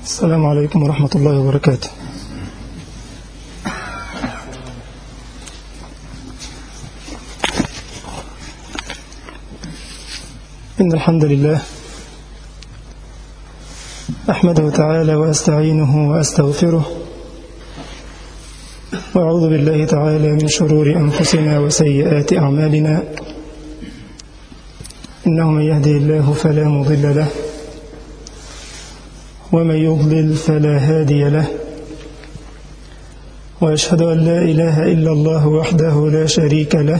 السلام عليكم ورحمة الله وبركاته إن الحمد لله أحمده تعالى وأستعينه وأستغفره وأعوذ بالله تعالى من شرور أنفسنا وسيئات أعمالنا إنه من يهدي الله فلا مضل له ومن يضلل فلا هادي له وأشهد أن لا إله إلا الله وحده لا شريك له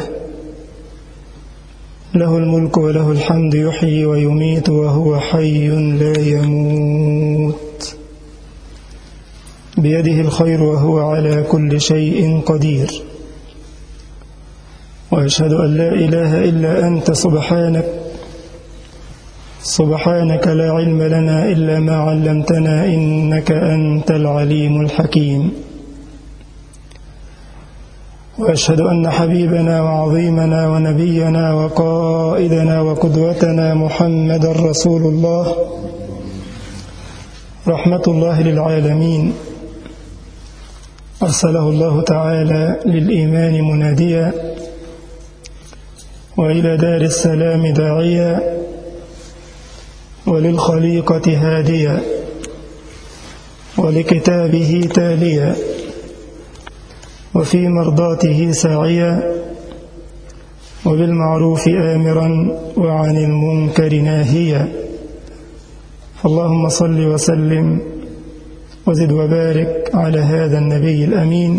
له الملك وله الحمد يحيي ويميت وهو حي لا يموت بيده الخير وهو على كل شيء قدير وأشهد أن لا إله إلا أنت سبحانك سبحانك لا علم لنا إلا ما علمتنا إنك أنت العليم الحكيم وأشهد أن حبيبنا وعظيمنا ونبينا وقائدنا وقدوتنا محمد رسول الله رحمة الله للعالمين أرسله الله تعالى للإيمان مناديا وإلى دار السلام داعيا وللخليقة هاديا ولكتابه تاليا وفي مرضاته ساعيا وبالمعروف آمرا وعن المنكر ناهيا اللهم صل وسلم وزد وبارك على هذا النبي الأمين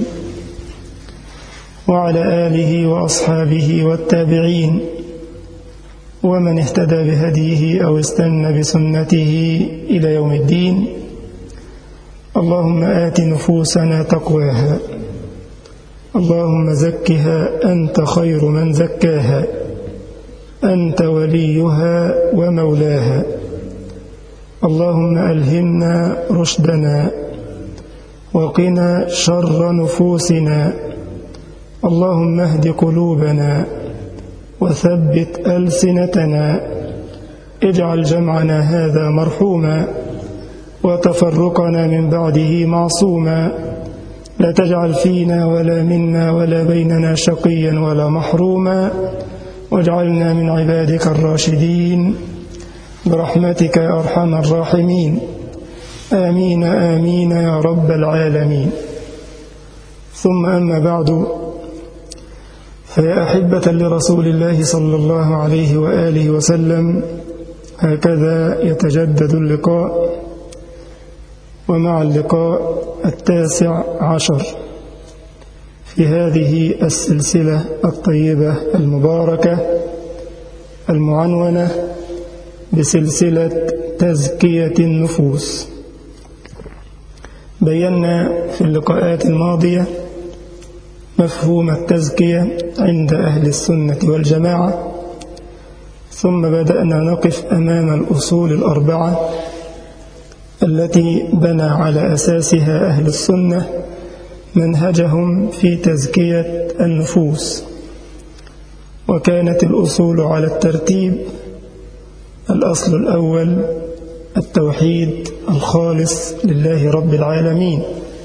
وعلى آله وأصحابه والتابعين ومن اهتدى بهديه أو استنى بسنته إلى يوم الدين اللهم آت نفوسنا تقواها اللهم زكها أنت خير من زكاها أنت وليها ومولاها اللهم ألهمنا رشدنا وقنا شر نفوسنا اللهم اهد قلوبنا وثبت ألسنتنا اجعل جمعنا هذا مرحوما وتفرقنا من بعده معصوما لا تجعل فينا ولا منا ولا بيننا شقيا ولا محروما واجعلنا من عبادك الراشدين برحمتك يا أرحم الراحمين آمين آمين يا رب العالمين ثم أما بعد فيا أحبة لرسول الله صلى الله عليه وآله وسلم هكذا يتجدد اللقاء ومع اللقاء التاسع عشر في هذه السلسلة الطيبة المباركة المعنونة بسلسلة تزكية النفوس بينا في اللقاءات الماضية مفهوم التزكية عند أهل السنة والجماعة ثم بدأنا نقف أمام الأصول الأربعة التي بنى على أساسها أهل السنة منهجهم في تزكية النفوس وكانت الأصول على الترتيب الأصل الأول التوحيد الخالص لله رب العالمين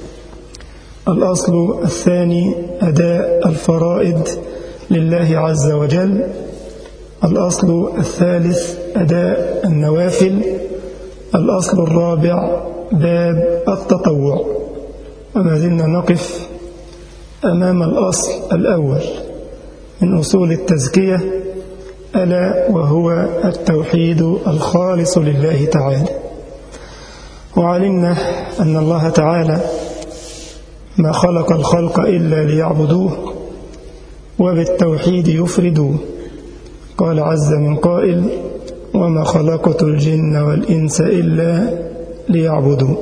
الأصل الثاني أداء الفرائض لله عز وجل الأصل الثالث أداء النوافل الأصل الرابع باب التطوع وما زلنا نقف أمام الأصل الأول من أصول التزكية ألا وهو التوحيد الخالص لله تعالى وعلمنا أن الله تعالى ما خلق الخلق إلا ليعبدوه وبالتوحيد يفردوه قال عز من قائل وما خلقت الجن والإنس إلا ليعبدوا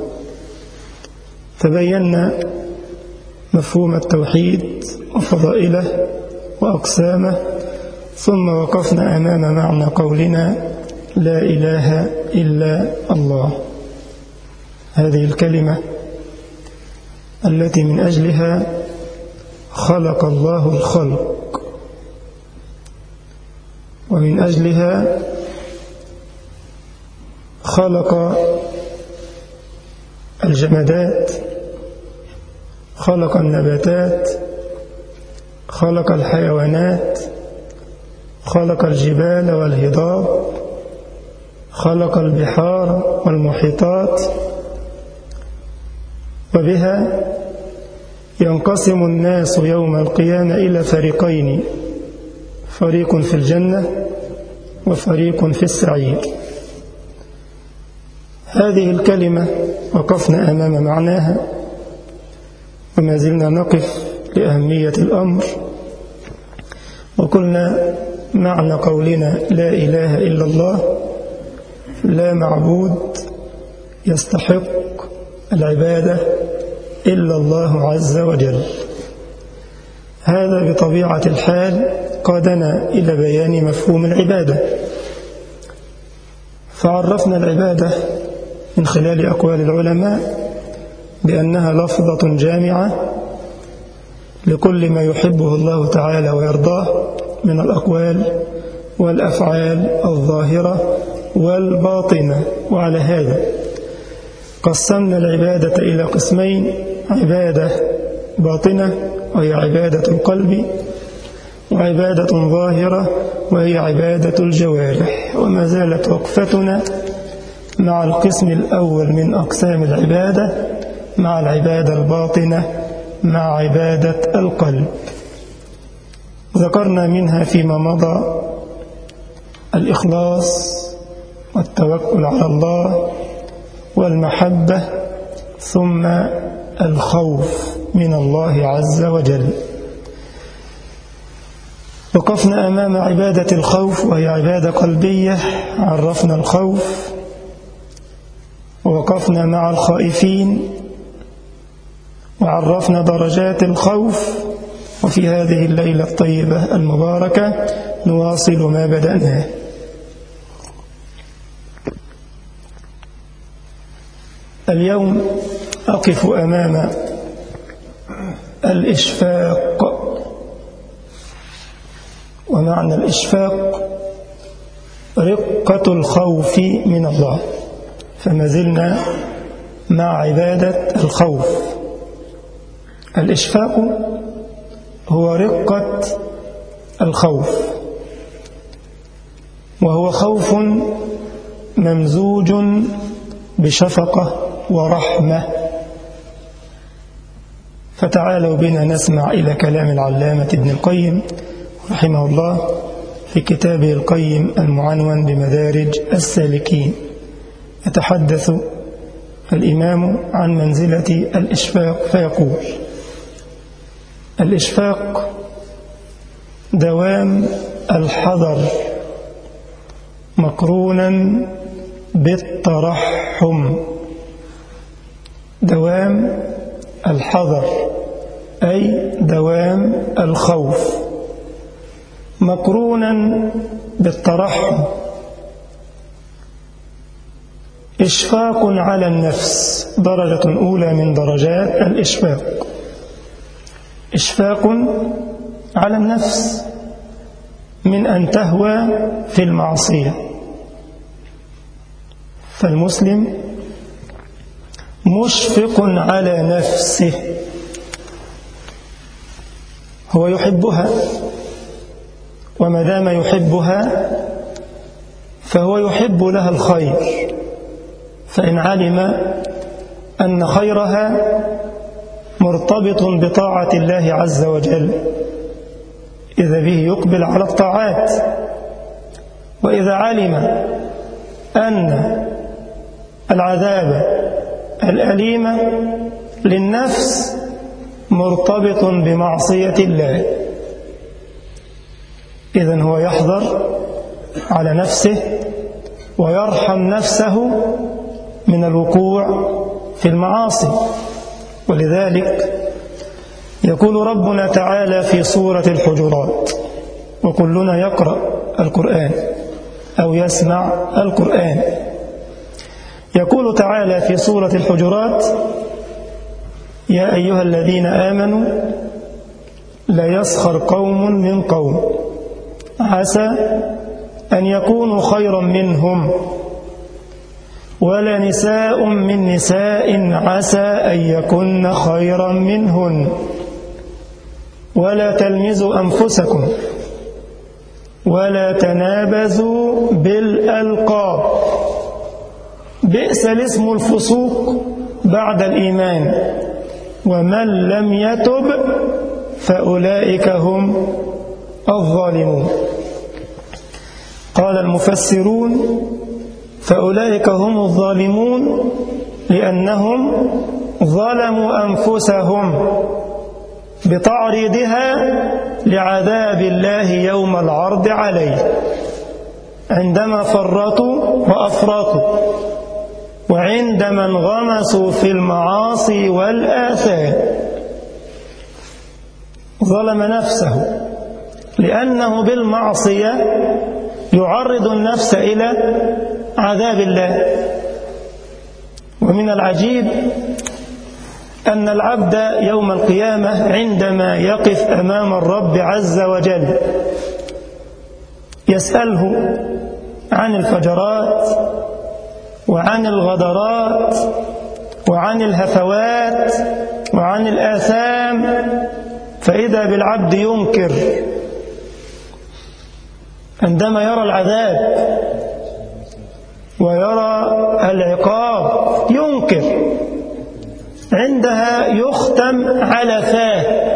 تبينا مفهوم التوحيد وفضائله وأقسامه ثم وقفنا أمام معنى قولنا لا إله إلا الله هذه الكلمة التي من أجلها خلق الله الخلق ومن أجلها خلق الجمادات خلق النباتات خلق الحيوانات خلق الجبال والهضاب خلق البحار والمحيطات وبها ينقسم الناس يوم القيامة إلى فريقين فريق في الجنة وفريق في السعير هذه الكلمة وقفنا أمام معناها وما زلنا نقف لأهمية الأمر وقلنا معنى قولنا لا إله إلا الله لا معبود يستحق العبادة إلا الله عز وجل هذا بطبيعة الحال قادنا إلى بيان مفهوم العبادة فعرفنا العبادة من خلال أقوال العلماء بأنها لفظة جامعة لكل ما يحبه الله تعالى ويرضاه من الأقوال والأفعال الظاهرة والباطنة وعلى هذا قسمنا العبادة إلى قسمين عبادة باطنة وهي عبادة القلب وعبادة ظاهرة وهي عبادة الجوارح وما زالت وقفتنا مع القسم الأول من أقسام العبادة مع العبادة الباطنة مع عبادة القلب ذكرنا منها فيما مضى الإخلاص والتوكل على الله والمحبة ثم الخوف من الله عز وجل وقفنا أمام عبادة الخوف وهي عبادة قلبية عرفنا الخوف ووقفنا مع الخائفين وعرفنا درجات الخوف وفي هذه الليلة الطيبة المباركة نواصل ما بدأناه اليوم أقف أمام الإشفاق ومعنى الإشفاق رقة الخوف من الله فما زلنا مع عبادة الخوف الإشفاق هو رقة الخوف وهو خوف ممزوج بشفقة ورحمة فتعالوا بنا نسمع إلى كلام العلامة ابن القيم رحمه الله في كتابه القيم المعنون بمدارج السالكين يتحدث الإمام عن منزلة الإشفاق فيقول الإشفاق دوام الحذر مقرونا بالترحم دوام الحذر أي دوام الخوف مقرونا بالترحم إشفاق على النفس درجة أولى من درجات الإشفاق إشفاق على النفس من أن تهوى في المعصية فالمسلم مشفق على نفسه هو يحبها وما دام يحبها فهو يحب لها الخير فإن علم أن خيرها مرتبط بطاعة الله عز وجل إذا به يقبل على الطاعات وإذا علم أن العذاب الأليم للنفس مرتبط بمعصية الله إذن هو يحذر على نفسه ويرحم نفسه من الوقوع في المعاصي ولذلك يقول ربنا تعالى في سورة الحجرات وكلنا يقرأ القرآن أو يسمع القرآن يقول تعالى في سورة الحجرات يا أيها الذين آمنوا لا يسخر قوم من قوم عسى أن يكونوا خيرا منهم ولا نساء من نساء عسى أن يكن خيرا منهن ولا تلمزوا أنفسكم ولا تنابزوا بالألقاب بئس الاسم الفسوق بعد الإيمان ومن لم يتب فأولئك هم الظالمون قال المفسرون فأولئك هم الظالمون لأنهم ظلموا أنفسهم بتعريضها لعذاب الله يوم العرض عليه عندما فرطوا وأفرطوا وعندما انغمسوا في المعاصي والآثام ظلم نفسه لأنه بالمعصية يعرض النفس إلى عذاب الله ومن العجيب أن العبد يوم القيامة عندما يقف أمام الرب عز وجل يسأله عن الفجرات وعن الغدرات وعن الهفوات وعن الآثام فإذا بالعبد ينكر عندما يرى العذاب ويرى العقاب ينكر عندها يختم على فاه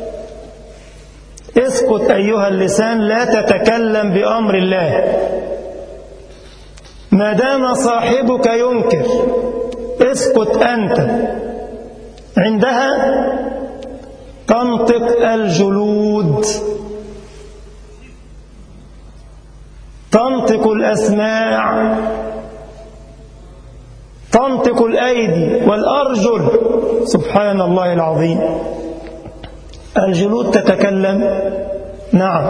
اسكت أيها اللسان لا تتكلم بأمر الله ما دام صاحبك ينكر اسكت أنت عندها تنطق الجلود تنطق الأسماع تنطق الأيدي والأرجل سبحان الله العظيم الجلود تتكلم نعم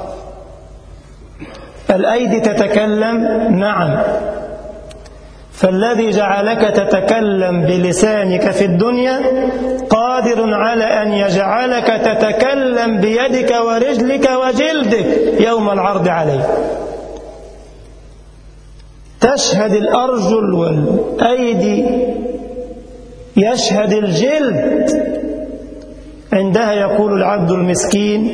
الأيدي تتكلم نعم فالذي جعلك تتكلم بلسانك في الدنيا قادر على أن يجعلك تتكلم بيدك ورجلك وجلدك يوم العرض عليه تشهد الأرجل والأيدي يشهد الجلد عندها يقول العبد المسكين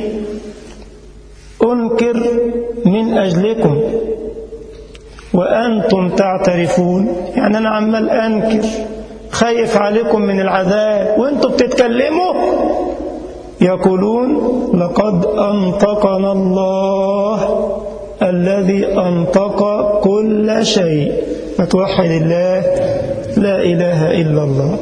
أنكر من أجلكم وأنتم تعترفون يعني أنا عمال أنكر خايف عليكم من العذاب وأنتم بتتكلموا يقولون لقد أنطقنا الله الذي أنطق كل شيء فتوحد الله لا إله إلا الله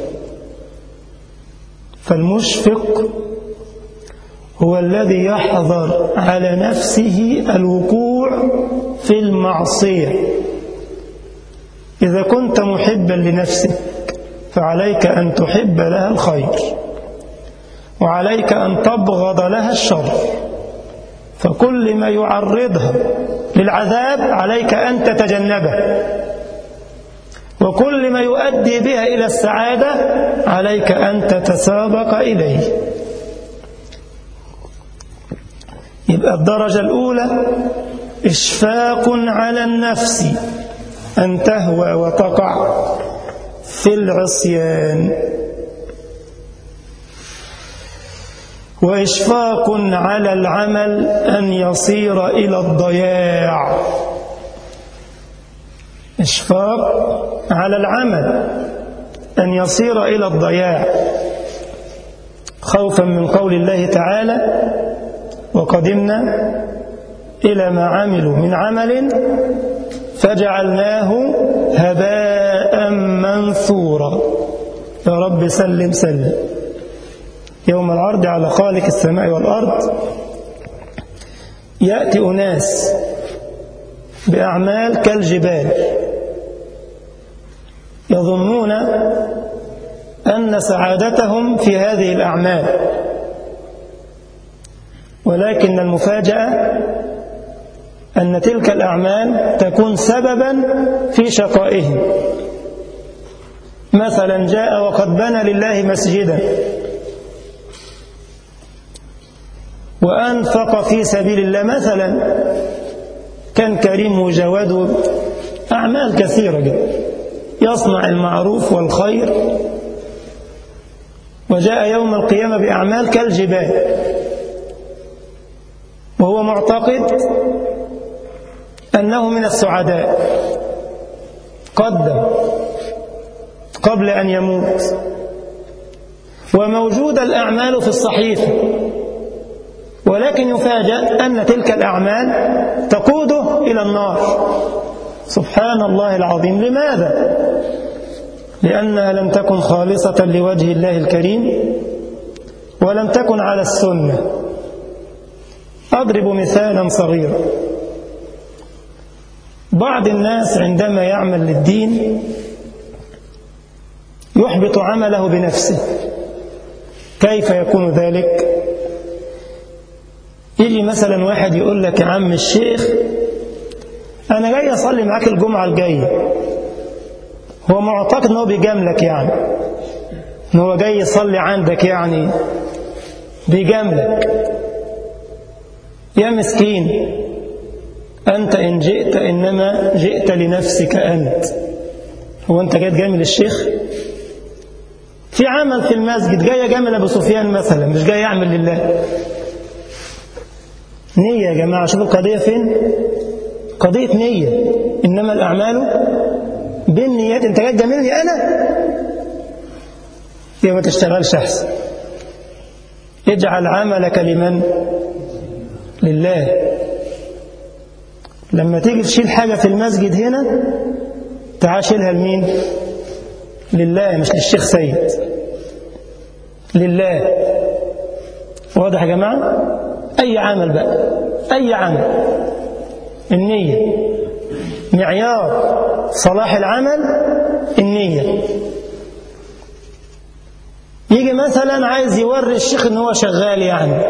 فالمشفق هو الذي يحذر على نفسه الوقوع في المعصية إذا كنت محبا لنفسك فعليك أن تحب لها الخير وعليك أن تبغض لها الشر فكل ما يعرضها للعذاب عليك أن تتجنبه وكل ما يؤدي بها إلى السعادة عليك أن تتسابق إليه يبقى الدرجة الأولى إشفاق على النفس أن تهوى وتقع في العصيان وإشفاق على العمل أن يصير إلى الضياع إشفاق على العمل أن يصير إلى الضياع خوفا من قول الله تعالى وقدمنا إلى ما عملوا من عمل فجعلناه هباء منثورا يا رب سلم سلم يوم العرض على خالق السماء والأرض يأتي أناس بأعمال كالجبال يظنون أن سعادتهم في هذه الأعمال ولكن المفاجأة أن تلك الأعمال تكون سببا في شقائهم مثلا جاء وقد بنى لله مسجدا وأنفق في سبيل الله مثلا كان كريم وجواد أعمال كثيرة جدا يصنع المعروف والخير وجاء يوم القيامة بأعمال كالجبال وهو معتقد أنه من السعداء قدم قبل أن يموت وموجود الأعمال في الصحيفة ولكن يفاجأ أن تلك الأعمال تقوده إلى النار سبحان الله العظيم لماذا؟ لأنها لم تكن خالصة لوجه الله الكريم ولم تكن على السنة أضرب مثالا صغيرا بعض الناس عندما يعمل للدين يحبط عمله بنفسه كيف يكون ذلك يجي مثلا واحد يقول لك يا عم الشيخ أنا جاي أصلي معاك الجمعة الجاية هو معتقد أنه بيجاملك يعني أن هو جاي يصلي عندك يعني بيجاملك يا مسكين أنت إن جئت إنما جئت لنفسك أنت هو أنت جاي تجامل الشيخ في عمل في المسجد جاي يجامل أبو سفيان مثلا مش جاي يعمل لله نية يا جماعة شوفوا القضية فين قضية نية إنما الأعمال بالنيات أنت جاي تجاملني أنا يا ما تشتغلش أحسن اجعل عملك لمن لله لما تيجي تشيل حاجة في المسجد هنا تعال شيلها لمين لله مش للشيخ سيد لله واضح يا جماعة أي عمل بقى أي عمل النية معيار صلاح العمل النية يجي مثلا عايز يوري الشيخ ان هو شغال يعني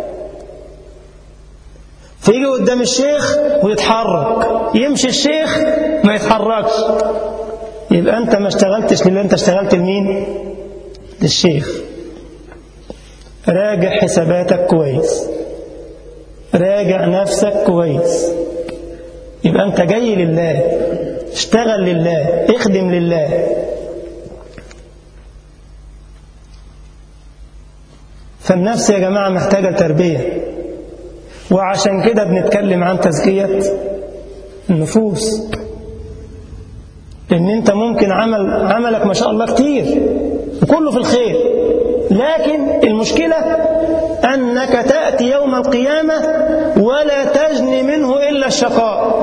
فيجي قدام الشيخ ويتحرك يمشي الشيخ ما يتحركش يبقى انت ما اشتغلتش لله انت اشتغلت لمين للشيخ راجع حساباتك كويس راجع نفسك كويس يبقى انت جاي لله اشتغل لله اخدم لله فالنفس يا جماعة محتاجة تربية وعشان كده بنتكلم عن تزكية النفوس لأن أنت ممكن عمل عملك ما شاء الله كتير وكله في الخير لكن المشكلة أنك تأتي يوم القيامة ولا تجني منه إلا الشقاء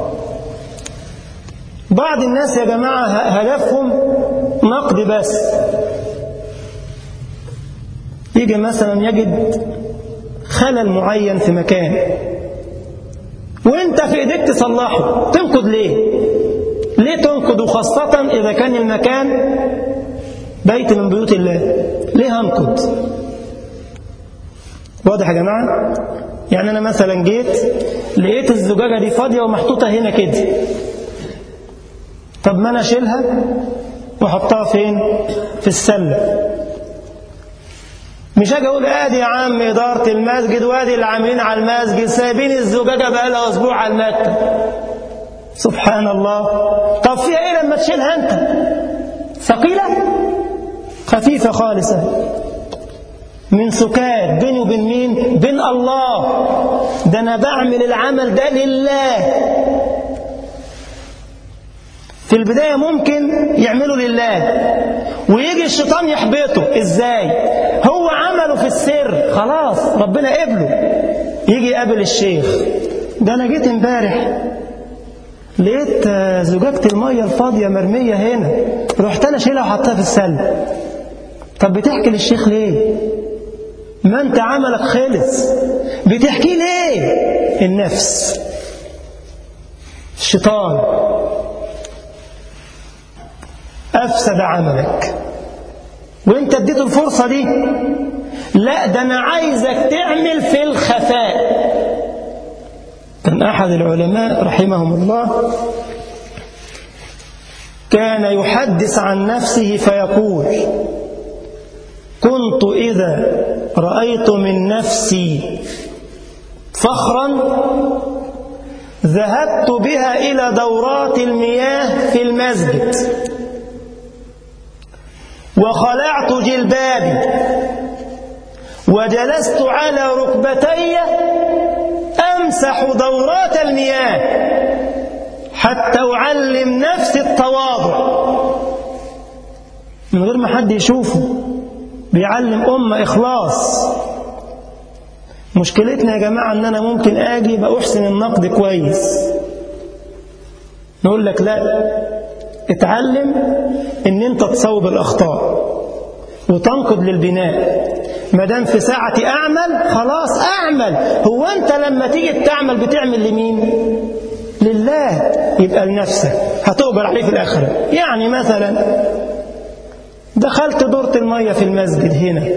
بعض الناس يا جماعة هدفهم نقد بس يجي مثلا يجد خلل معين في مكان وانت في ايديك تصلحه تنقد ليه ليه تنقد وخاصة إذا كان المكان بيت من بيوت الله ليه هنقد واضح يا جماعة يعني أنا مثلا جيت لقيت الزجاجة دي فاضية ومحطوطة هنا كده طب ما أنا أشيلها وأحطها فين في السلة مش هاجي اقول ادي يا عم اداره المسجد وادي اللي عاملين على المسجد سايبين الزجاجه بقى لها اسبوع على المكتب سبحان الله طب فيها ايه لما تشيلها انت ثقيله خفيفه خالصه من سكات بيني وبين مين بين الله ده انا بعمل العمل ده لله في البداية ممكن يعملوا لله ويجي الشيطان يحبطه ازاي هو عمله في السر خلاص ربنا قبله يجي يقابل الشيخ ده انا جيت امبارح لقيت زجاجة المية الفاضية مرمية هنا رحت انا شيلها وحطها في السلة طب بتحكي للشيخ ليه ما انت عملك خلص بتحكي ليه النفس الشيطان أفسد عملك وانت اديته الفرصة دي لا ده أنا عايزك تعمل في الخفاء كان أحد العلماء رحمهم الله كان يحدث عن نفسه فيقول كنت إذا رأيت من نفسي فخرا ذهبت بها إلى دورات المياه في المسجد وخلعت جلبابي وجلست على ركبتي أمسح دورات المياه حتى أعلم نفسي التواضع من غير ما حد يشوفه بيعلم أمة إخلاص مشكلتنا يا جماعة أن أنا ممكن أجي بأحسن النقد كويس نقول لك لا اتعلم أن أنت تصوب الأخطاء وتنقد للبناء ما دام في ساعتي أعمل خلاص أعمل هو أنت لما تيجي تعمل بتعمل لمين لله يبقى لنفسك هتقبل عليه في الآخرة يعني مثلا دخلت دورة المية في المسجد هنا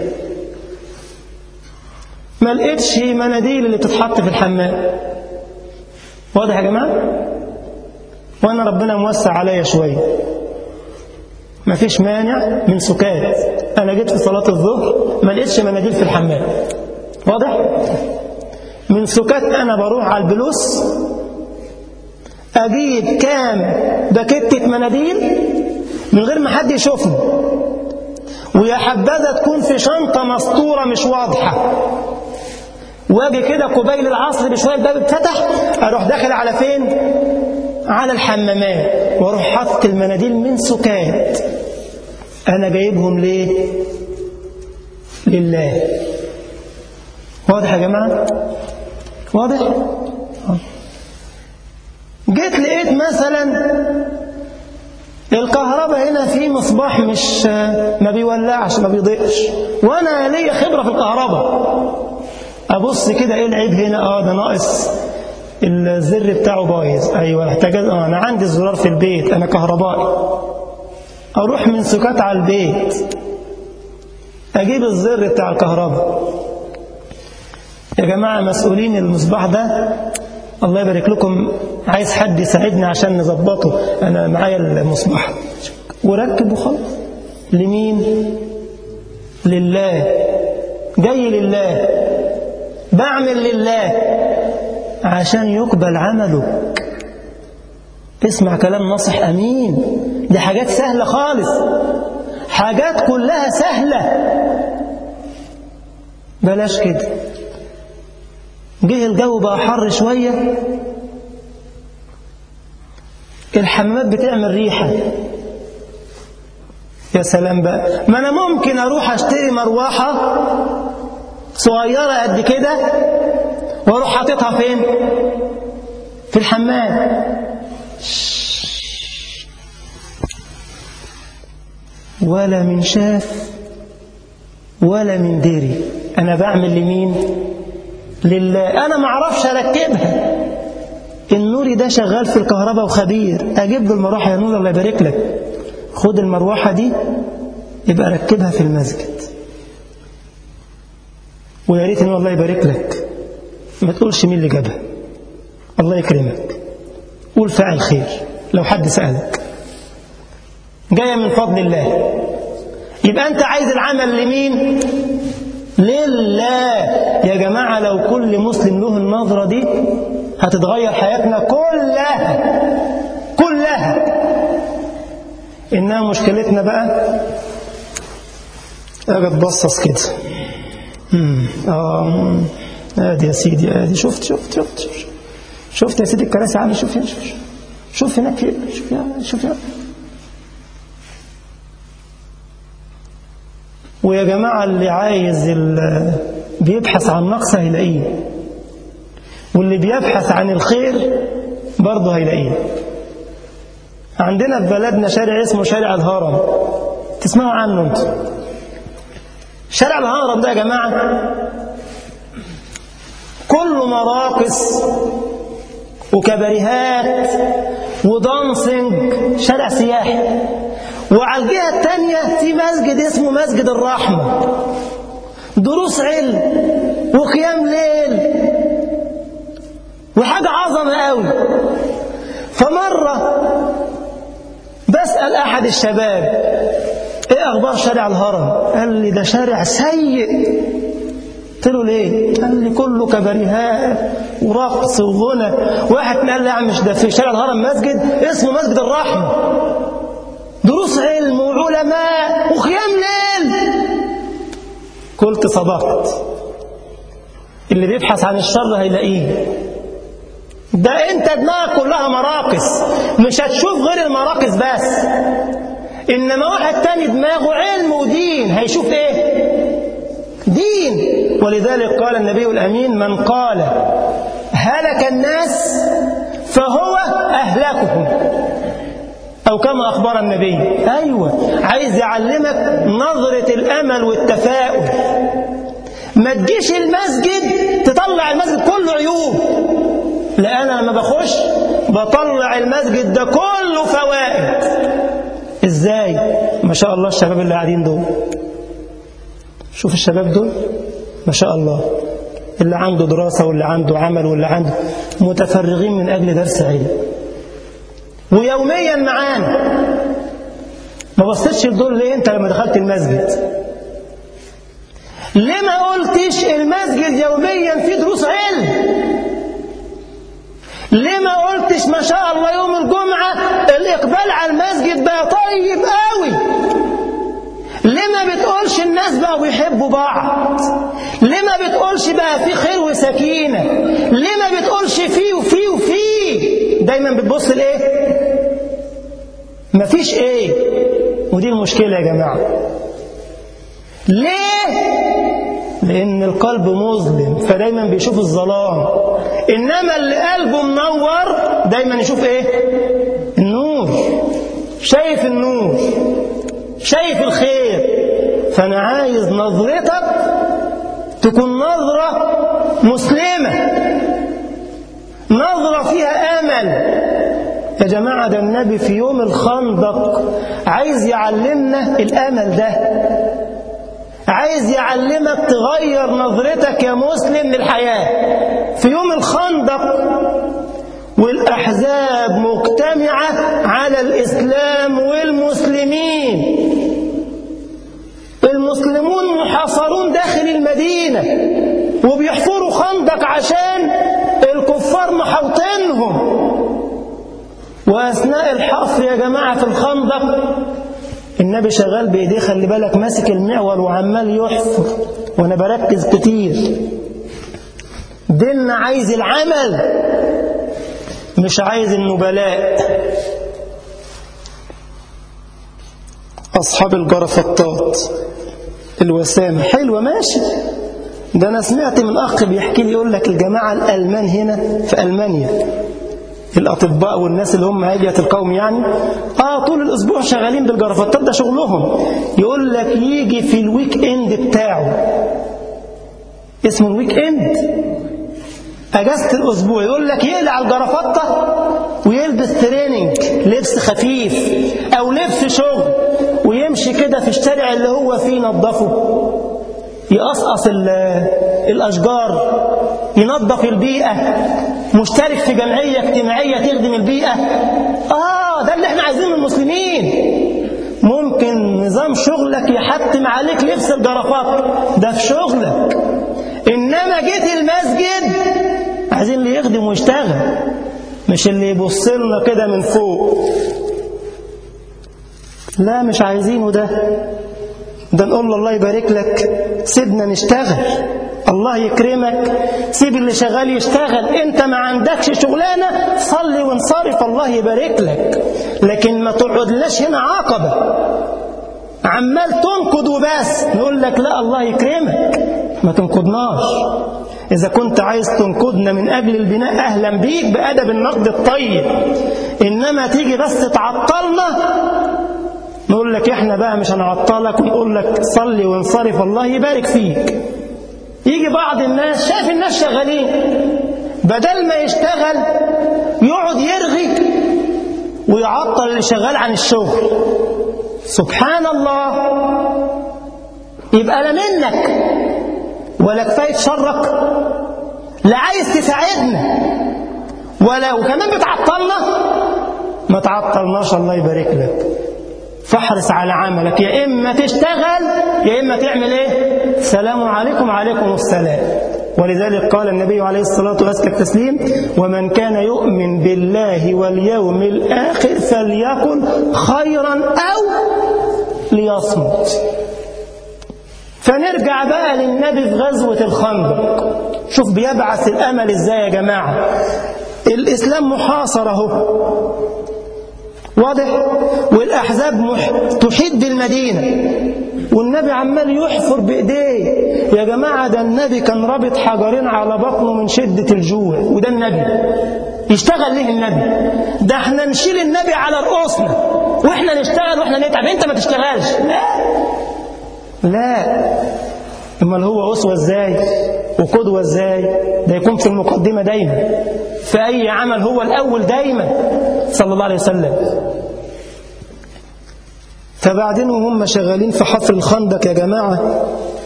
ما لقيتش مناديل اللي بتتحط في الحمام واضح يا جماعة وانا ربنا موسع عليا شوية ما فيش مانع من سكات انا جيت في صلاة الظهر ما لقيتش مناديل في الحمام واضح من سكات انا بروح على البلوس اجيب كام باكيتة مناديل من غير ما حد يشوفني ويا حبذا تكون في شنطة مسطورة مش واضحة واجي كده قبيل العصر بشوية الباب اتفتح اروح داخل على فين على الحمامات واروح حاطط المناديل من سكات انا جايبهم ليه لله واضح يا جماعة واضح جيت لقيت مثلا الكهرباء هنا في مصباح مش ما بيولعش ما بيضيقش وانا ليا خبره في الكهرباء ابص كده ايه العيب هنا اه ده ناقص الزر بتاعه بايظ ايوه محتاج اه انا عندي الزرار في البيت انا كهربائي اروح من سكات على البيت اجيب الزر بتاع الكهرباء يا جماعه مسؤولين المصباح ده الله يبارك لكم عايز حد يساعدني عشان نظبطه انا معايا المصباح وركب وخلاص لمين لله جاي لله بعمل لله عشان يقبل عمله اسمع كلام ناصح امين دي حاجات سهله خالص حاجات كلها سهله بلاش كده جه الجو بقى حر شوية الحمامات بتعمل ريحة يا سلام بقى ما أنا ممكن أروح أشتري مروحة صغيرة قد كده وأروح حاططها فين في الحمام ولا من شاف ولا من دري أنا بعمل لمين لله أنا ما اعرفش أركبها النوري ده شغال في الكهرباء وخبير أجيب له المروحة يا نور الله يبارك لك خد المروحة دي يبقى ركبها في المسجد ويا ريت ان الله يبارك لك ما تقولش مين اللي جابها الله يكرمك قول فاعل خير لو حد سألك جاية من فضل الله يبقى أنت عايز العمل لمين لله يا جماعة لو كل مسلم له النظرة دي هتتغير حياتنا كلها كلها إنها مشكلتنا بقى أجي تبصص كده آه ادي يا سيدي ادي شفت شفت شفت شفت, شفت يا سيدي الكراسي عامل شوف هنا شوف شوف هناك في شوف هنا شوف هنا ويا جماعة اللي عايز بيبحث عن نقص هيلاقيه واللي بيبحث عن الخير برضه هيلاقيه عندنا في بلدنا شارع اسمه شارع الهرم تسمعوا عنه انت شارع الهرم ده يا جماعة كله مراقص وكباريهات ودانسينج شارع سياحي وعلى الجهة الثانية في مسجد اسمه مسجد الرحمة دروس علم وقيام ليل وحاجة عظمة قوي فمرة بسأل أحد الشباب إيه أخبار شارع الهرم قال لي ده شارع سيء قلت له ليه؟ قال لي كله كباريهات ورقص وغنى واحد قال لي يا عم مش ده في شارع الهرم مسجد اسمه مسجد الرحمة دروس علم وعلماء وخيام ليل قلت صدقت اللي بيبحث عن الشر هيلاقيه ده انت دماغك كلها مراقص مش هتشوف غير المراقص بس انما واحد تاني دماغه علم ودين هيشوف ايه دين ولذلك قال النبي الامين من قال هلك الناس فهو اهلكهم أو كما أخبر النبي أيوة عايز يعلمك نظرة الأمل والتفاؤل ما تجيش المسجد تطلع المسجد كله عيوب لا أنا لما بخش بطلع المسجد ده كله فوائد إزاي ما شاء الله الشباب اللي قاعدين دول شوف الشباب دول ما شاء الله اللي عنده دراسة واللي عنده عمل واللي عنده متفرغين من أجل درس علم ويوميا معانا ما بصيتش لدول ليه انت لما دخلت المسجد ليه ما قلتش المسجد يوميا فيه دروس علم ليه ما قلتش ما شاء الله يوم الجمعة الإقبال على المسجد بقى طيب قوي ليه ما بتقولش الناس بقوا بيحبوا بعض ليه ما بتقولش بقى في خير وسكينة ليه ما بتقولش فيه وفيه وفيه دايما بتبص لايه مفيش ايه ودي المشكلة يا جماعة ليه لان القلب مظلم فدايما بيشوف الظلام انما اللي قلبه منور دايما يشوف ايه النور شايف النور شايف الخير فانا عايز نظرتك تكون نظرة مسلمة نظرة فيها امل يا جماعة ده النبي في يوم الخندق عايز يعلمنا الامل ده عايز يعلمك تغير نظرتك يا مسلم للحياة في يوم الخندق والأحزاب مجتمعة على الإسلام والمسلمين المسلمون محاصرون داخل المدينة وبيحفروا خندق عشان الكفار محوطينهم وأثناء الحفر يا جماعة في الخندق النبي شغال بإيديه خلي بالك ماسك المعول وعمال يحفر وأنا بركز كتير ديننا عايز العمل مش عايز النبلاء أصحاب الجرفطات الوسامة حلوة ماشي ده أنا سمعت من أخ بيحكي لي يقول لك الجماعة الألمان هنا في ألمانيا الأطباء والناس اللي هم هاجية القوم يعني آه طول الأسبوع شغالين بالجرفطات ده شغلهم يقول لك يجي في الويك إند بتاعه اسمه الويك إند أجازة الأسبوع يقول لك يقلع الجرافطة ويلبس تريننج لبس خفيف أو لبس شغل ويمشي كده في الشارع اللي هو فيه ينظفه يقصقص الأشجار ينظف البيئة مشترك في جمعية اجتماعية تخدم البيئة آه ده اللي احنا عايزينه من المسلمين ممكن نظام شغلك يحتم عليك لبس الجرافات ده في شغلك إنما جيت المسجد عايزين اللي يخدم ويشتغل مش اللي يبص لنا كده من فوق لا مش عايزينه ده ده نقول له الله يبارك لك سيبنا نشتغل الله يكرمك سيب اللي شغال يشتغل انت ما عندكش شغلانه صلي وانصرف الله يبارك لك لكن ما تقعدلاش هنا عقبه عمال تنقد وبس نقول لك لا الله يكرمك ما تنقدناش إذا كنت عايز تنقدنا من أجل البناء أهلا بيك بأدب النقد الطيب إنما تيجي بس تعطلنا نقول لك إحنا بقى مش هنعطلك ونقول لك صلي وانصرف الله يبارك فيك يجي بعض الناس شايف الناس شغالين بدل ما يشتغل يقعد يرغي ويعطل اللي شغال عن الشغل سبحان الله يبقى لا منك ولا كفايه شرك لا عايز تساعدنا ولا وكمان بتعطلنا ما تعطلناش الله يبارك لك فاحرص على عملك يا إما تشتغل يا إما تعمل إيه سلام عليكم عليكم السلام ولذلك قال النبي عليه الصلاة والسلام التسليم ومن كان يؤمن بالله واليوم الآخر فليقل خيرا أو ليصمت فنرجع بقى للنبي في غزوة الخندق شوف بيبعث الأمل إزاي يا جماعة الإسلام محاصر أهو واضح والأحزاب مح... تحد المدينة والنبي عمال يحفر بإيديه يا جماعة ده النبي كان رابط حجرين على بطنه من شدة الجوع وده النبي يشتغل ليه النبي ده احنا نشيل النبي على رؤوسنا واحنا نشتغل واحنا نتعب انت ما تشتغلش لا لا امال هو اسوه ازاي وقدوه ازاي ده يكون في المقدمه دايما في اي عمل هو الاول دايما صلى الله عليه وسلم فبعدين وهم شغالين في حفر الخندق يا جماعه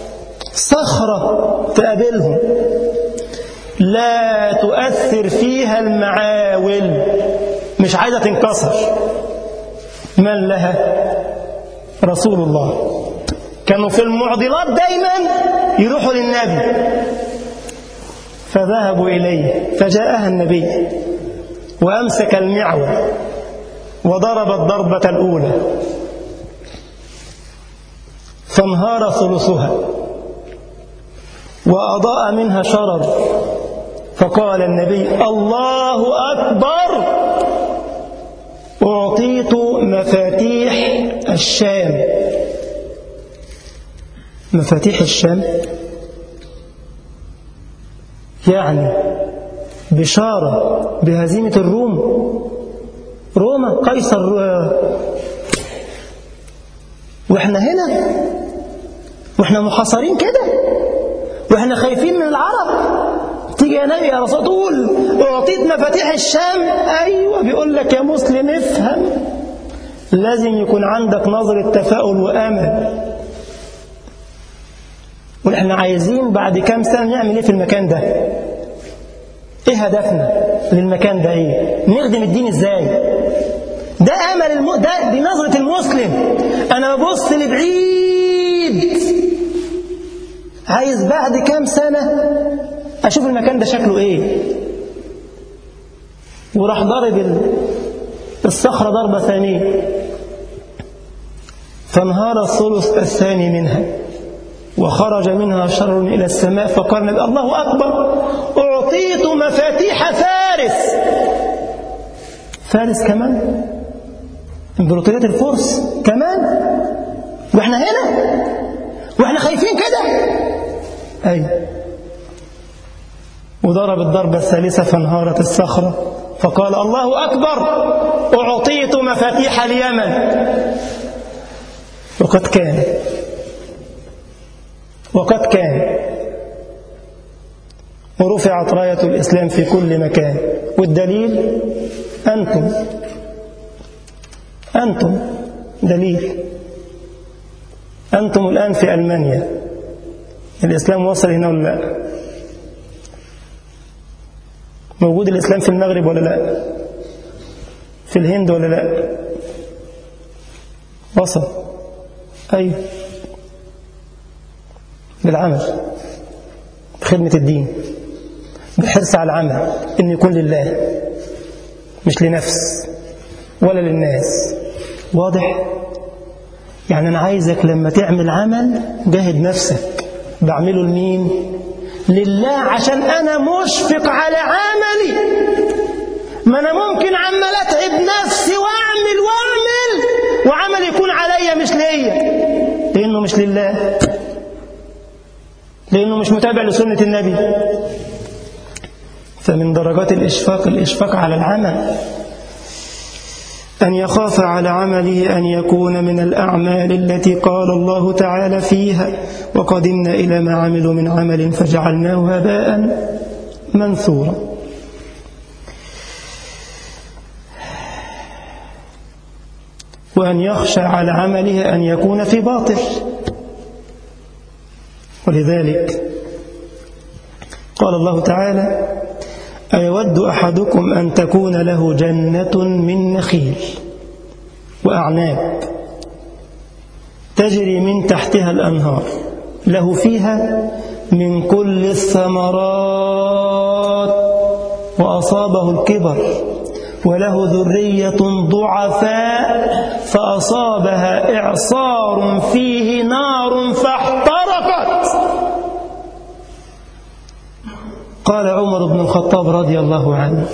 صخره تقابلهم لا تؤثر فيها المعاول مش عايزه تنكسر من لها رسول الله كانوا في المعضلات دايما يروحوا للنبي فذهبوا إليه فجاءها النبي وأمسك المعول وضرب الضربة الأولى فانهار ثلثها وأضاء منها شرر فقال النبي الله أكبر أعطيت مفاتيح الشام مفاتيح الشام يعني بشارة بهزيمة الروم روما قيصر واحنا هنا واحنا محاصرين كده واحنا خايفين من العرب تيجي يا نبي يا رسول تقول اعطيت مفاتيح الشام ايوه بيقول لك يا مسلم افهم لازم يكون عندك نظرة تفاؤل وامل واحنا عايزين بعد كام سنه نعمل ايه في المكان ده ايه هدفنا للمكان ده ايه نخدم الدين ازاي ده امل الم... ده دي نظره المسلم انا ببص لبعيد عايز بعد كام سنه اشوف المكان ده شكله ايه وراح ضرب الصخره ضربه ثانيه فانهار الثلث الثاني منها وخرج منها شر إلى السماء فقال النبي الله أكبر أعطيت مفاتيح فارس فارس كمان امبراطورية الفرس كمان واحنا هنا واحنا خايفين كده أي وضرب الضربة الثالثة فانهارت الصخرة فقال الله أكبر أعطيت مفاتيح اليمن وقد كان وقد كان ورفعت راية الإسلام في كل مكان والدليل أنتم أنتم دليل أنتم الآن في ألمانيا الإسلام وصل هنا ولا لا موجود الإسلام في المغرب ولا لا في الهند ولا لا وصل أيوه بالعمل بخدمة الدين بالحرص على العمل إن يكون لله مش لنفس ولا للناس واضح يعني أنا عايزك لما تعمل عمل جاهد نفسك بعمله لمين لله عشان أنا مشفق على عملي ما أنا ممكن عمال أتعب نفسي وأعمل وأعمل وعمل يكون عليا مش ليا لأنه مش لله لأنه مش متابع لسنة النبي فمن درجات الإشفاق الإشفاق على العمل أن يخاف على عمله أن يكون من الأعمال التي قال الله تعالى فيها وقدمنا إلى ما عملوا من عمل فجعلناه هباء منثورا وأن يخشى على عمله أن يكون في باطل ولذلك قال الله تعالى أيود أحدكم أن تكون له جنة من نخيل وأعناب تجري من تحتها الأنهار له فيها من كل الثمرات وأصابه الكبر وله ذرية ضعفاء فأصابها إعصار فيه نار فاحترقت قال عمر بن الخطاب رضي الله عنه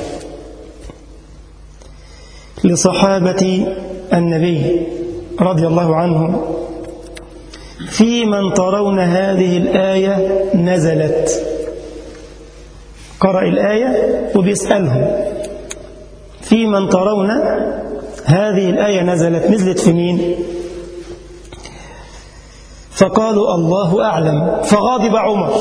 لصحابة النبي رضي الله عنهم في من ترون هذه الآية نزلت قرأ الآية وبيسألهم في من ترون هذه الآية نزلت نزلت في مين فقالوا الله أعلم فغاضب عمر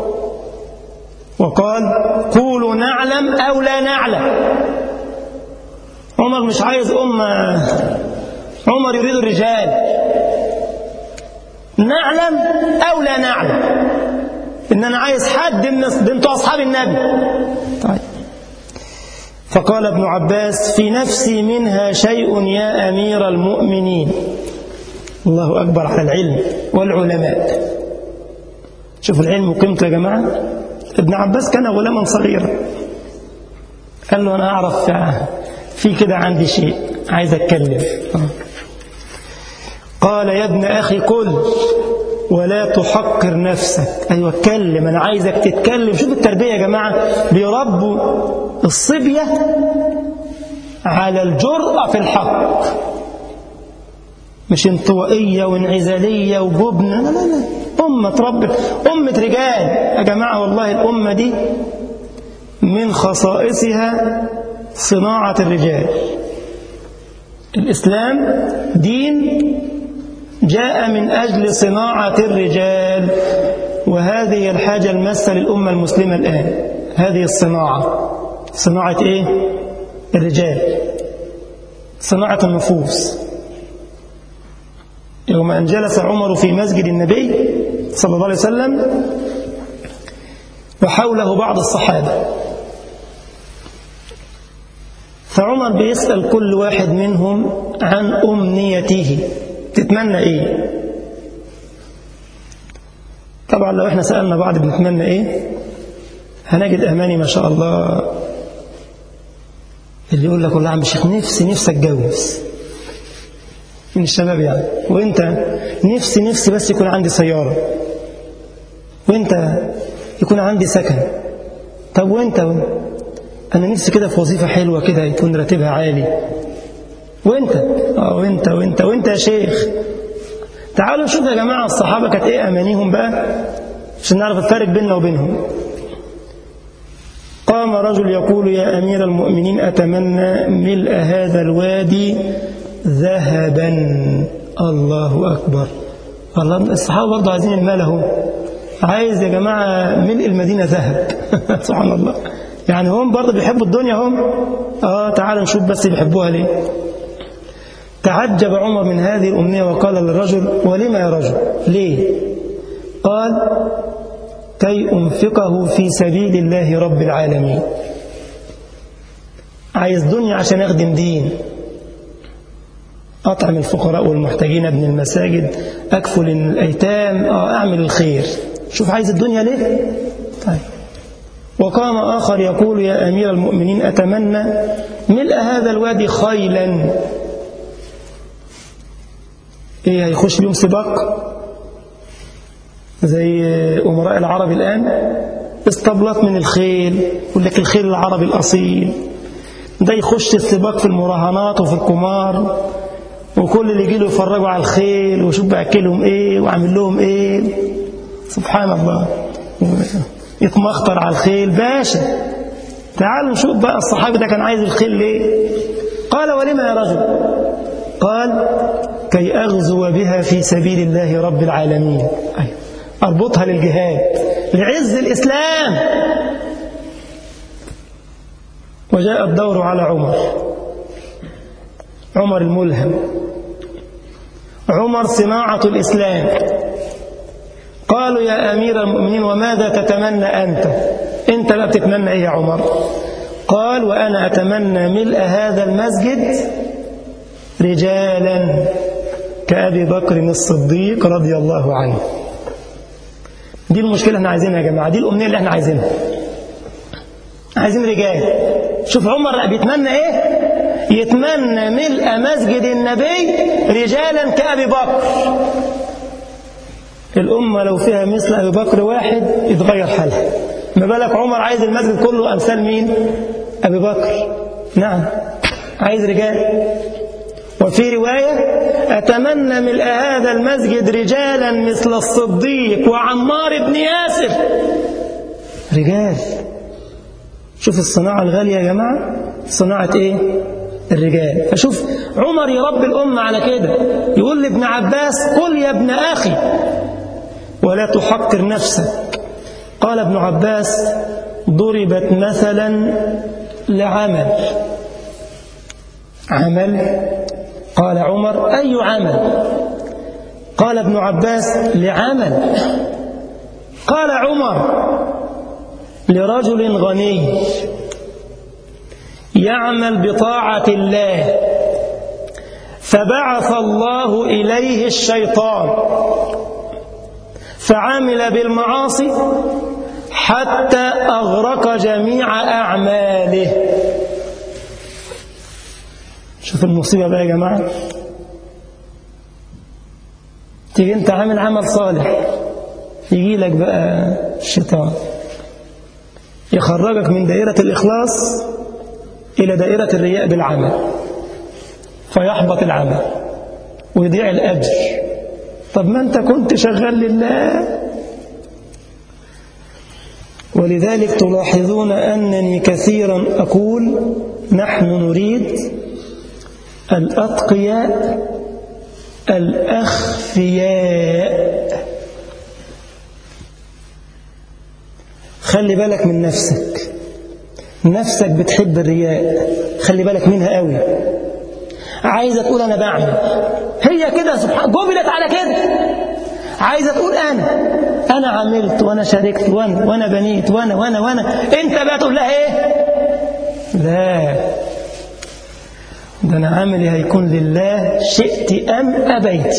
وقال قولوا نعلم أو لا نعلم عمر مش عايز أمة عمر يريد الرجال نعلم أو لا نعلم إن أنا عايز حد من بنت أصحاب النبي طيب فقال ابن عباس في نفسي منها شيء يا أمير المؤمنين الله أكبر على العلم والعلماء شوفوا العلم وقيمته يا جماعة ابن عباس كان غلاما صغيرا قال له أنا أعرف في كده عندي شيء عايز أتكلم قال يا ابن أخي قل ولا تحقر نفسك أيوة اتكلم أنا عايزك تتكلم شوف التربية يا جماعة بيربوا الصبية على الجرأة في الحق مش انطوائية وانعزالية وجبن لا لا لا أمة ربت أمة رجال يا جماعة والله الأمة دي من خصائصها صناعة الرجال الإسلام دين جاء من أجل صناعة الرجال وهذه الحاجة الماسة للأمة المسلمة الآن هذه الصناعة صناعة إيه؟ الرجال صناعة النفوس يوم أن جلس عمر في مسجد النبي صلى الله عليه وسلم وحوله بعض الصحابة فعمر بيسأل كل واحد منهم عن أمنيته تتمنى إيه طبعا لو احنا سألنا بعض بنتمنى إيه هنجد أماني ما شاء الله اللي يقول لك والله عم الشيخ نفسي نفسي اتجوز من الشباب يعني وانت نفسي نفسي بس يكون عندي سيارة وانت يكون عندي سكن طب وانت انا نفسي كده في وظيفة حلوة كده يكون راتبها عالي وانت اه وانت وانت وانت يا شيخ تعالوا نشوف يا جماعة الصحابة كانت ايه امانيهم بقى عشان نعرف الفرق بيننا وبينهم قام رجل يقول يا أمير المؤمنين أتمنى ملء هذا الوادي ذهبا الله أكبر الله الصحابة برضه عايزين المال اهو عايز يا جماعة ملء المدينة ذهب سبحان الله يعني هم برضه بيحبوا الدنيا هم اه تعالوا نشوف بس بيحبوها ليه تعجب عمر من هذه الأمنية وقال للرجل ولما يا رجل ليه قال كي أنفقه في سبيل الله رب العالمين عايز دنيا عشان أخدم دين أطعم الفقراء والمحتاجين ابن المساجد أكفل الأيتام أعمل الخير شوف عايز الدنيا ليه طيب وقام آخر يقول يا أمير المؤمنين أتمنى ملء هذا الوادي خيلا إيه هيخش بيهم سباق زي أمراء العرب الآن اسطبلات من الخيل يقول لك الخيل العربي الأصيل ده يخش السباق في المراهنات وفي القمار وكل اللي يجي له يفرجوا على الخيل وشوف بأكلهم ايه وعامل لهم ايه سبحان الله يتمخطر على الخيل باشا تعالوا نشوف بقى الصحابي ده كان عايز الخيل ليه قال ولما يا رجل قال كي أغزو بها في سبيل الله رب العالمين أيوه أربطها للجهاد لعز الإسلام وجاء الدور على عمر عمر الملهم عمر صناعة الإسلام قالوا يا أمير المؤمنين وماذا تتمنى أنت أنت لا تتمنى إيه يا عمر قال وأنا أتمنى ملء هذا المسجد رجالا كأبي بكر الصديق رضي الله عنه دي المشكلة احنا عايزينها يا جماعة دي الأمنية اللي احنا عايزينها عايزين رجال شوف عمر بيتمنى ايه يتمنى ملء مسجد النبي رجالا كأبي بكر الأمة لو فيها مثل أبي بكر واحد يتغير حالها ما بالك عمر عايز المسجد كله أمثال مين أبي بكر نعم عايز رجال وفي رواية أتمنى ملء هذا المسجد رجالا مثل الصديق وعمار بن ياسر رجال شوف الصناعة الغالية يا جماعة صناعة إيه الرجال فشوف عمر يربي الأمة على كده يقول لابن عباس قل يا ابن أخي ولا تحقر نفسك قال ابن عباس ضربت مثلا لعمل عمل قال عمر أي عمل قال ابن عباس لعمل قال عمر لرجل غني يعمل بطاعة الله فبعث الله إليه الشيطان فعمل بالمعاصي حتى أغرق جميع أعماله شوف المصيبة بقى يا جماعة تيجي انت عامل عمل صالح يجي لك بقى الشيطان يخرجك من دائرة الإخلاص إلى دائرة الرياء بالعمل فيحبط العمل ويضيع الأجر طب ما أنت كنت شغال لله ولذلك تلاحظون أنني كثيرا أقول نحن نريد الأتقياء الأخفياء خلي بالك من نفسك نفسك بتحب الرياء خلي بالك منها قوي عايزة تقول أنا بعمل هي كده سبحان جبلت على كده عايزة تقول أنا أنا عملت وأنا شاركت وأنا وأنا بنيت وأنا وأنا وأنا أنت بقى تقول لها إيه لا ده أنا عملي هيكون لله شئت أم أبيت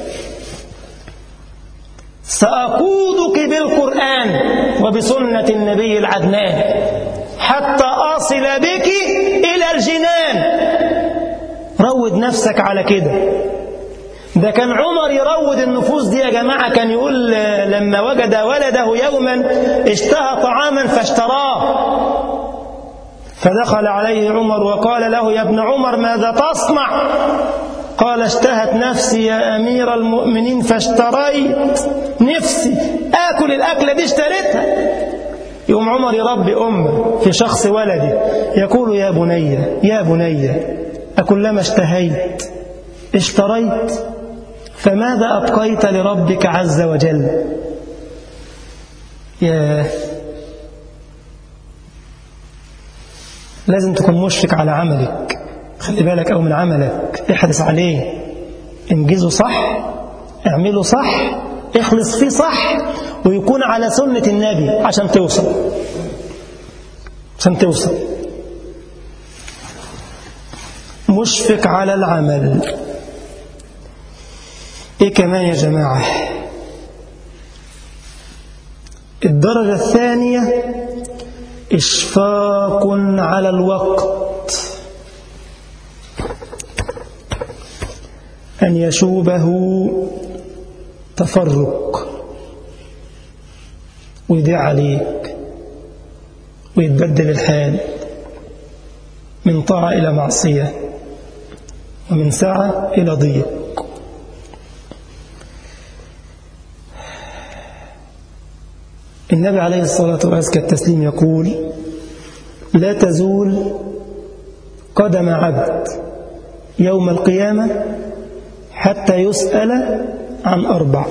سأقودك بالقرآن وبسنة النبي العدنان حتى أصل بك إلى الجنان روض نفسك على كده ده كان عمر يروض النفوس دي يا جماعة كان يقول لما وجد ولده يوما اشتهى طعاما فاشتراه فدخل عليه عمر وقال له يا ابن عمر ماذا تصنع قال اشتهت نفسي يا أمير المؤمنين فاشتريت نفسي آكل الأكلة دي اشتريتها يوم عمر يربي أمه في شخص ولده يقول يا بني يا بني أكلما اشتهيت اشتريت فماذا أبقيت لربك عز وجل يا لازم تكون مشفق على عملك خلي بالك أو من عملك احرص عليه انجزه صح اعمله صح اخلص فيه صح ويكون على سنة النبي عشان توصل عشان توصل مشفق على العمل ايه كمان يا جماعة الدرجة الثانية إشفاق على الوقت أن يشوبه تفرق ويضيع عليك ويتبدل الحال من طاعة إلى معصية ومن سعة إلى ضيق النبي عليه الصلاة والسلام التسليم يقول لا تزول قدم عبد يوم القيامة حتى يسأل عن أربع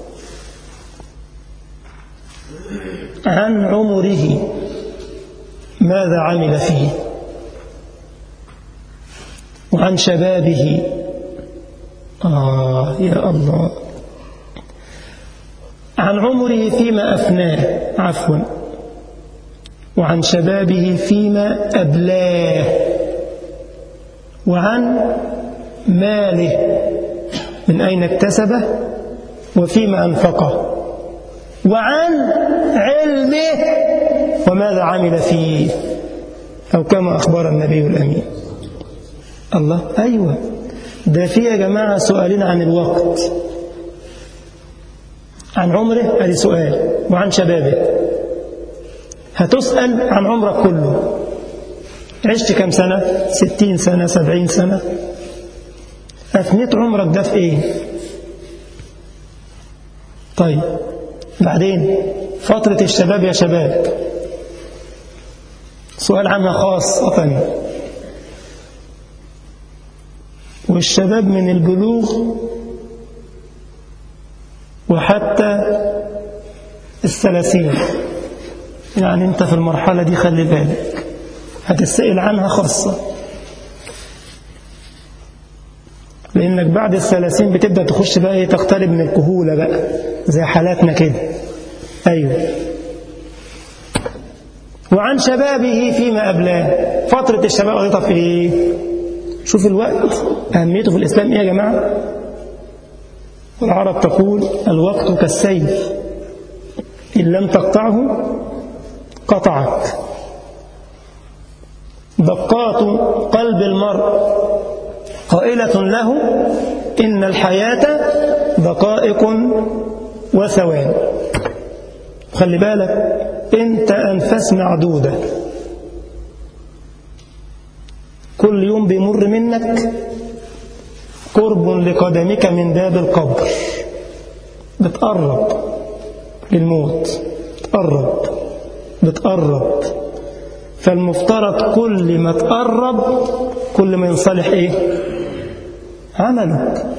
عن عمره ماذا عمل فيه وعن شبابه آه يا الله عن عمره فيما أفناه عفوا وعن شبابه فيما أبلاه وعن ماله من أين اكتسبه وفيما أنفقه وعن علمه وماذا عمل فيه أو كما أخبر النبي الأمين الله أيوة ده في يا جماعة سؤالين عن الوقت عن عمره ادي سؤال وعن شبابه هتسأل عن عمرك كله عشت كم سنة ستين سنة سبعين سنة أفنيت عمرك ده في إيه طيب بعدين فترة الشباب يا شباب سؤال عنها خاصة والشباب من البلوغ وحتى الثلاثين يعني انت في المرحلة دي خلي بالك هتسأل عنها خاصة لأنك بعد الثلاثين بتبدأ تخش بقى ايه تقترب من الكهولة بقى زي حالاتنا كده أيوه وعن شبابه فيما أبلاه فترة الشباب قضيتها في ايه شوف الوقت أهميته في الإسلام ايه يا جماعة والعرب تقول الوقت كالسيف إن لم تقطعه قطعك دقات قلب المرء قائلة له إن الحياة دقائق وثوان خلي بالك انت أنفاس معدودة كل يوم بيمر منك قرب لقدمك من باب القبر بتقرب للموت بتقرب بتقرب فالمفترض كل ما تقرب كل ما ينصلح ايه عملك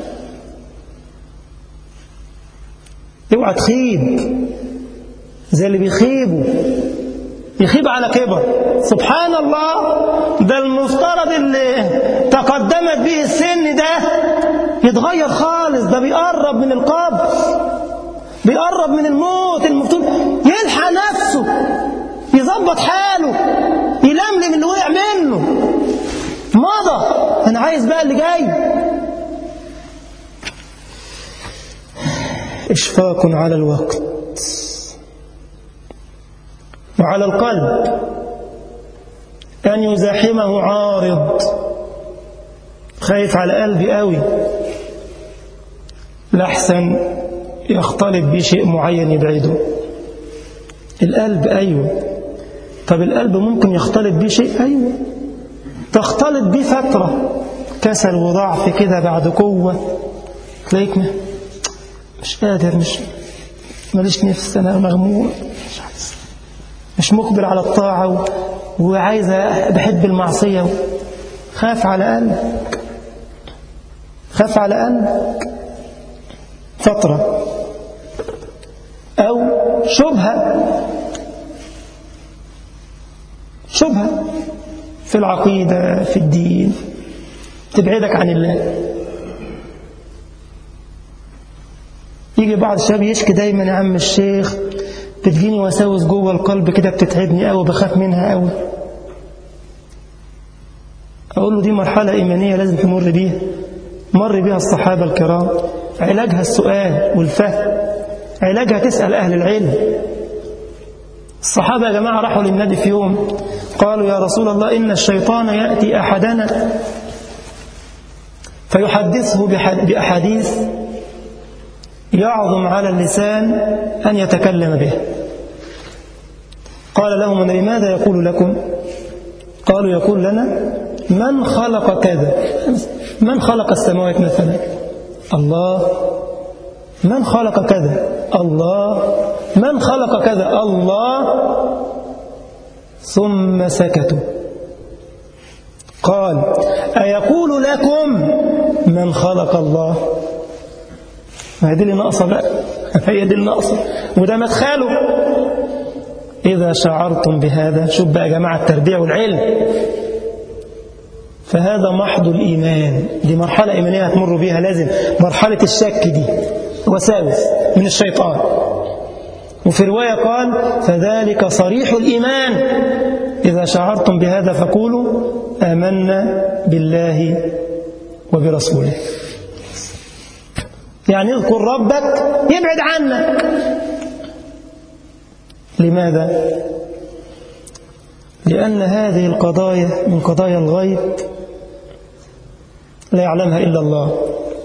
اوعى تخيب زي اللي بيخيبوا يخيب على كبر سبحان الله ده المفترض اللي تقدمت به السن ده يتغير خالص ده بيقرب من القبر بيقرب من الموت المفترض يلحق نفسه يظبط حاله يلملم اللي وقع منه مضى انا عايز بقى اللي جاي اشفاق على الوقت وعلى القلب أن يزاحمه عارض خايف على قلبي قوي لحسن يختلط بيه شيء معين يبعده القلب أيوة طب القلب ممكن يختلط بيه شيء أيوة تختلط بيه فترة كسل وضعف كده بعد قوة تلاقيك مش قادر مش ماليش نفس أنا مغمور مش عايز مش مقبل على الطاعة و... وعايز بحب المعصية و... خاف على قلبك خاف على قلبك فترة أو شبهة شبهة في العقيدة في الدين تبعدك عن الله يجي بعض الشباب يشكي دايما يا عم الشيخ بتجيني وساوس جوه القلب كده بتتعبني قوي بخاف منها قوي اقول له دي مرحله ايمانيه لازم تمر بيها مر بيها الصحابه الكرام علاجها السؤال والفهم علاجها تسال اهل العلم الصحابه يا جماعه راحوا للنبي في يوم قالوا يا رسول الله ان الشيطان ياتي احدنا فيحدثه باحاديث يعظم على اللسان أن يتكلم به قال لهم النبي ماذا يقول لكم قالوا يقول لنا من خلق كذا من خلق السماوات مثلا الله من خلق كذا الله من خلق كذا الله ثم سكتوا قال أيقول لكم من خلق الله ما هي دي اللي ناقصه بقى هي دي اللي ناقصه وده مدخله إذا شعرتم بهذا شوف بقى يا جماعة التربيع والعلم فهذا محض الإيمان دي مرحلة إيمانية هتمر بيها لازم مرحلة الشك دي وساوس من الشيطان وفي رواية قال فذلك صريح الإيمان إذا شعرتم بهذا فقولوا آمنا بالله وبرسوله يعني اذكر ربك يبعد عنك لماذا؟ لأن هذه القضايا من قضايا الغيب لا يعلمها إلا الله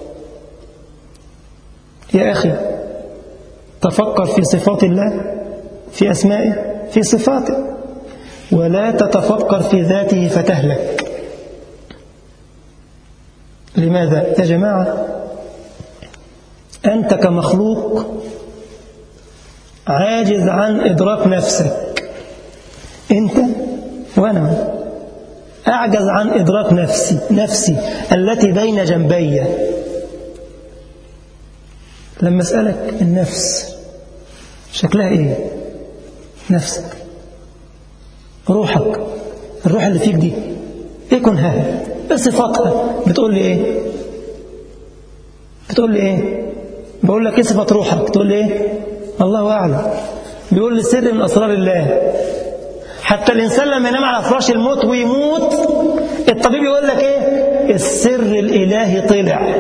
يا أخي تفكر في صفات الله في أسمائه في صفاته ولا تتفكر في ذاته فتهلك لماذا يا جماعة أنت كمخلوق عاجز عن إدراك نفسك أنت وأنا أعجز عن إدراك نفسي نفسي التي بين جنبي لما أسألك النفس شكلها إيه نفسك روحك الروح اللي فيك دي إيه كنها إيه صفاتها بتقول لي إيه بتقول لي إيه بقول لك إيه صفة روحك تقول لي إيه الله أعلم بيقول لي سر من أسرار الله حتى الإنسان لما ينام على فراش الموت ويموت الطبيب يقول لك إيه السر الإلهي طلع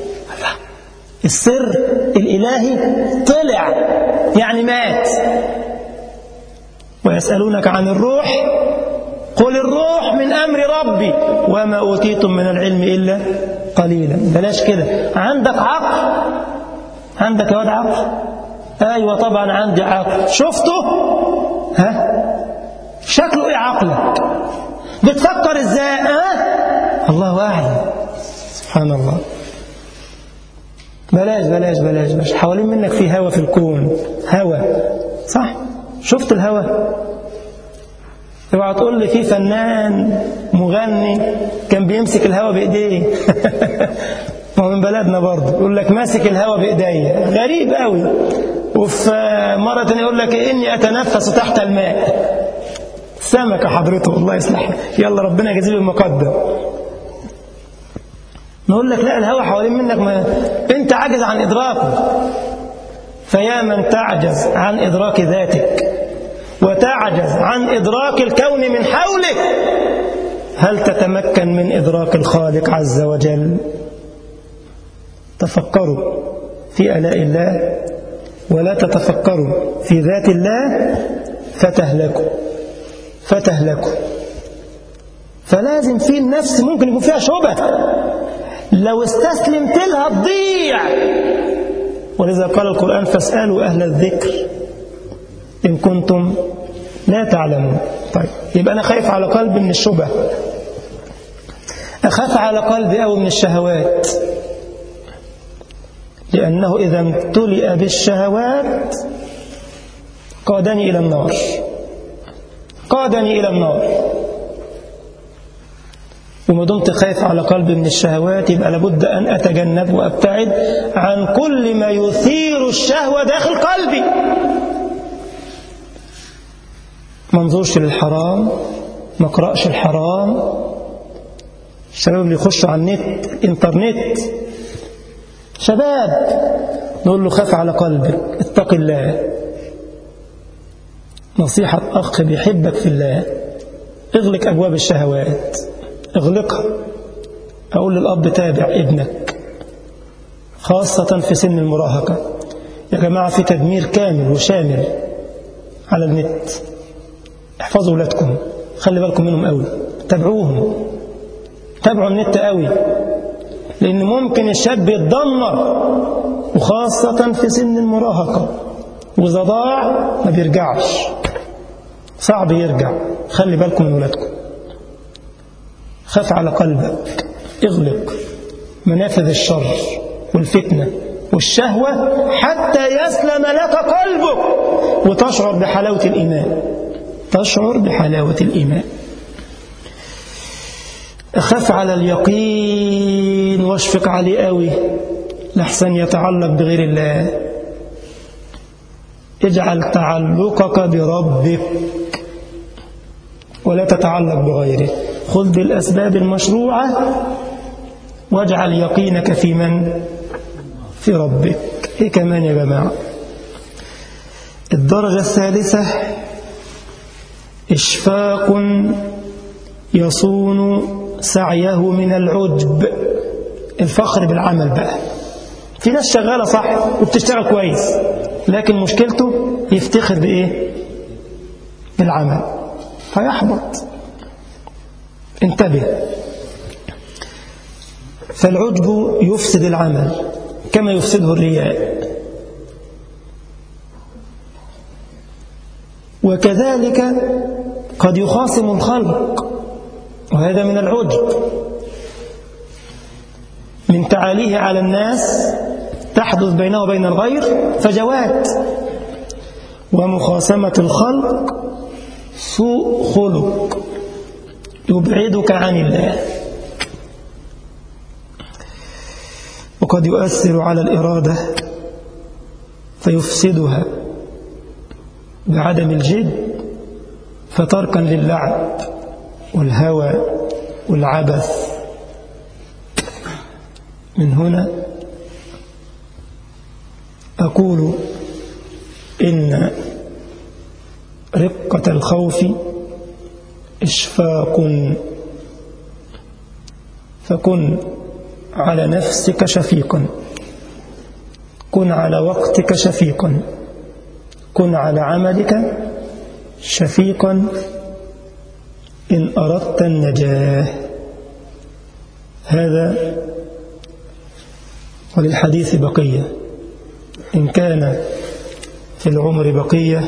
السر الإلهي طلع يعني مات ويسألونك عن الروح قل الروح من أمر ربي وما أوتيتم من العلم إلا قليلا بلاش كده عندك عقل عندك يا واد عقل أيوة طبعا عندي عقل شفته ها شكله إيه عقلك بتفكر إزاي ها الله أعلم سبحان الله بلاش بلاش بلاش بلاش حوالين منك في هوا في الكون هوا صح شفت الهوا اوعى تقول لي في فنان مغني كان بيمسك الهوا بايديه هو من بلدنا برضه يقول لك ماسك الهوا بايديا غريب قوي وفي مره ثانيه يقول لك اني اتنفس تحت الماء سمكه حضرته الله يصلحها يلا ربنا يجازيه المقدم نقول لك لا الهوى حوالين منك ما انت عاجز عن ادراكه فيا من تعجز عن ادراك ذاتك وتعجز عن ادراك الكون من حولك هل تتمكن من ادراك الخالق عز وجل تفكروا في الاء الله ولا تتفكروا في ذات الله فتهلكوا فتهلكوا فلازم في النفس ممكن يكون فيها شبه لو استسلمت لها تضيع ولذا قال القرآن فاسألوا أهل الذكر إن كنتم لا تعلمون طيب يبقى أنا خايف على قلبي من الشبه أخاف على قلبي أو من الشهوات لأنه إذا امتلئ بالشهوات قادني إلى النار قادني إلى النار وما دمت خايف على قلبي من الشهوات يبقى لابد أن أتجنب وأبتعد عن كل ما يثير الشهوة داخل قلبي ما انظرش للحرام ما اقرأش الحرام الشباب اللي يخشوا على النت الانترنت شباب نقول له خاف على قلبك اتق الله نصيحة أخ بيحبك في الله اغلق أبواب الشهوات اغلقها أقول للأب تابع ابنك خاصة في سن المراهقة يا جماعة في تدمير كامل وشامل على النت احفظوا ولادكم خلي بالكم منهم قوي تابعوهم تابعوا النت قوي لأن ممكن الشاب يتدمر وخاصة في سن المراهقة وإذا ضاع ما بيرجعش صعب يرجع خلي بالكم من ولادكم خاف على قلبك اغلق منافذ الشر والفتنة والشهوة حتى يسلم لك قلبك وتشعر بحلاوة الإيمان تشعر بحلاوة الإيمان خاف على اليقين واشفق عليه قوي لحسن يتعلق بغير الله اجعل تعلقك بربك ولا تتعلق بغيره خذ بالأسباب المشروعة واجعل يقينك في من في ربك إيه كمان يا جماعة الدرجة الثالثة إشفاق يصون سعيه من العجب الفخر بالعمل بقى في ناس شغالة صح وبتشتغل كويس لكن مشكلته يفتخر بإيه بالعمل فيحبط انتبه فالعجب يفسد العمل كما يفسده الرياء وكذلك قد يخاصم الخلق وهذا من العجب من تعاليه على الناس تحدث بينه وبين الغير فجوات ومخاصمة الخلق سوء خلق يبعدك عن الله وقد يؤثر على الإرادة فيفسدها بعدم الجد فتركا للعب والهوى والعبث من هنا أقول إن رقة الخوف إشفاق فكن على نفسك شفيقا كن على وقتك شفيقا كن على عملك شفيقا إن أردت النجاة هذا وللحديث بقية إن كان في العمر بقية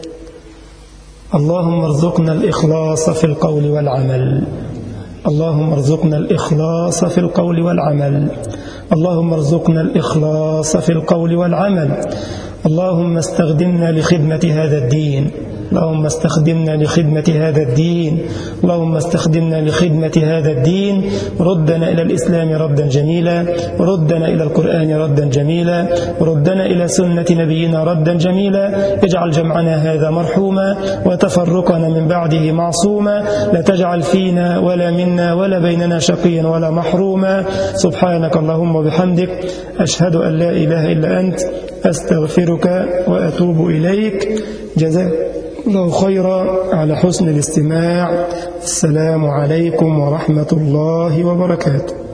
اللهم ارزقنا الإخلاص في القول والعمل اللهم ارزقنا الإخلاص في القول والعمل اللهم ارزقنا الإخلاص في القول والعمل اللهم استخدمنا لخدمة هذا الدين اللهم استخدمنا لخدمة هذا الدين اللهم استخدمنا لخدمة هذا الدين ردنا إلى الإسلام ردا جميلا ردنا إلى القرآن ردا جميلا ردنا إلى سنة نبينا ردا جميلا اجعل جمعنا هذا مرحوما وتفرقنا من بعده معصوما لا تجعل فينا ولا منا ولا بيننا شقيا ولا محروما سبحانك اللهم وبحمدك أشهد أن لا إله إلا أنت أستغفرك وأتوب إليك جزاك الله خيرا على حسن الاستماع السلام عليكم ورحمة الله وبركاته